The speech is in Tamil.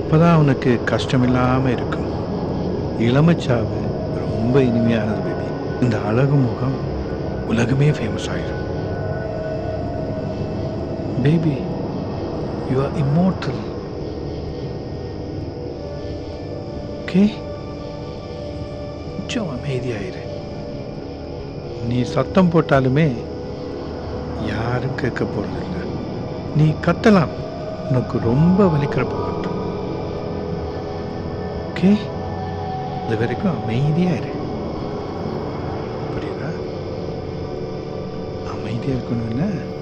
அப்பதான் அவனுக்கு கஷ்டம் இல்லாம இருக்கும் இளமச்சாவு ரொம்ப இனிமையானது பேபி இந்த அழகு முகம் உலகமே ஃபேமஸ் ஆயிடும் baby you are immortal okay கொஞ்சம் அமைதியாயிரு நீ சத்தம் போட்டாலுமே யாரும் கேட்க போறதில்ல நீ கத்தலாம் உனக்கு ரொம்ப வலிக்கிறப்ப கட்டும் ஓகே இது வரைக்கும் அமைதியா இரு புரியுதா அமைதியா இருக்கணும் என்ன